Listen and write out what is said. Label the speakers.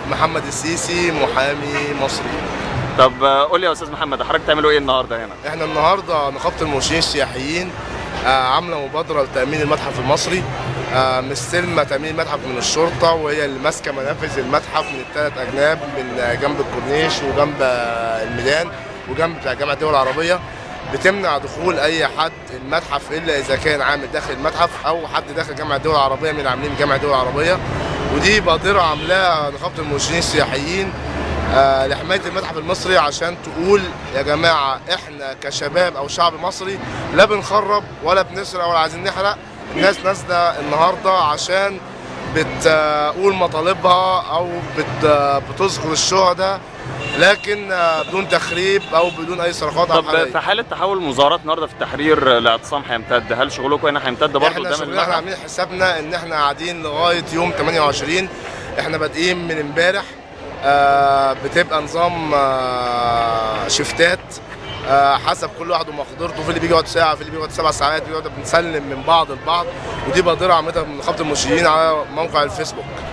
Speaker 1: محمد السيسي محامي مصري
Speaker 2: طب آه، قول لي يا استاذ محمد حضرتك بتعملوا ايه النهارده هنا
Speaker 1: احنا النهارده نقابه المرشدين السياحيين آه، عامله مبادره لتامين المتحف المصري آه، مستلمه تامين المتحف من الشرطه وهي اللي ماسكه منافذ المتحف من الثلاث اجناب من آه، جنب الكورنيش وجنب آه، الميدان وجنب بتاع جامعه الدول العربيه بتمنع دخول اي حد المتحف الا اذا كان عامل داخل المتحف او حد داخل جامعه الدول العربيه من عاملين جامعه الدول العربيه ودي مبادره عاملاها نقابه المرشدين السياحيين آه، لحمايه المتحف المصري عشان تقول يا جماعه احنا كشباب او شعب مصري لا بنخرب ولا بنسرق ولا عايزين نحرق الناس نازله النهارده عشان بتقول مطالبها او بت بتذكر الشهداء لكن آه، بدون تخريب او بدون اي صرخات او
Speaker 2: طب
Speaker 1: حاجه
Speaker 2: في حاله تحول المظاهرات النهارده في التحرير الاعتصام هيمتد هل شغلكم هنا هيمتد برضه
Speaker 1: احنا
Speaker 2: قدام
Speaker 1: شغلنا احنا
Speaker 2: المتحف
Speaker 1: عاملين حسابنا ان احنا قاعدين لغايه يوم 28 احنا بادئين من امبارح آه بتبقى نظام آه شفتات آه حسب كل واحد ومقدرته في اللي بيجي يقعد ساعه في اللي بيقعد سبع ساعات في اللي بيقعد بنسلم من بعض لبعض ودي بادره عملتها من نقابه المرشدين على موقع الفيسبوك